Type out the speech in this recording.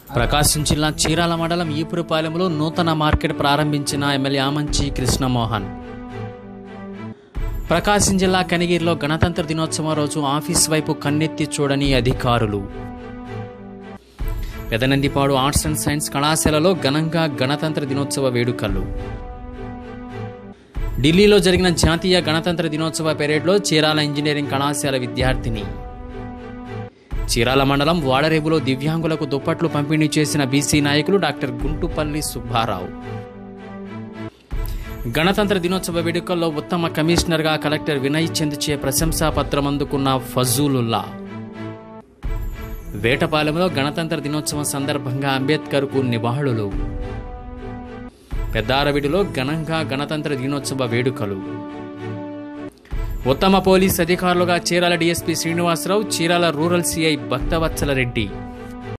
ప్రకాశం జిల్లా చీరాల మండలం ఈపురపాలెంలో నూతన మార్కెట్ ప్రారంభించిన ఎమ్మెల్యే ఆమంచి కృష్ణమోహన్ ప్రకాశం జిల్లా కనిగిరిలో గణతంత్ర దినోత్సవం రోజు ఆఫీస్ వైపు కన్నెత్తి చూడని అధికారులు పెదనందిపాడు ఆర్ట్స్ అండ్ సైన్స్ కళాశాలలో ఘనంగా గణతంత్ర దినోత్సవ వేడుకలు ఢిల్లీలో జరిగిన జాతీయ గణతంత్ర దినోత్సవ పెరేడ్లో చీరాల ఇంజనీరింగ్ కళాశాల విద్యార్థిని చీరాల మండలం వాడరేవులో దివ్యాంగులకు దుప్పట్లు పంపిణీ చేసిన బీసీ నాయకులు డాక్టర్ గుంటుపల్లి సుబ్బారావు గణతంత్ర దినోత్సవ వేడుకల్లో ఉత్తమ కమిషనర్గా కలెక్టర్ వినయ్ చంద్ చే ప్రశంసా పత్రం అందుకున్న ఫజూలుల్లా వేటపాలెంలో గణతంత్ర దినోత్సవం సందర్భంగా అంబేద్కర్కు నివాళులు పెద్దారవిడిలో ఘనంగా గణతంత్ర దినోత్సవ వేడుకలు ఉత్తమ పోలీస్ అధికారులుగా Chirala DSP Srinivasa Rao Chirala rural CI Bhaktavatsala Reddy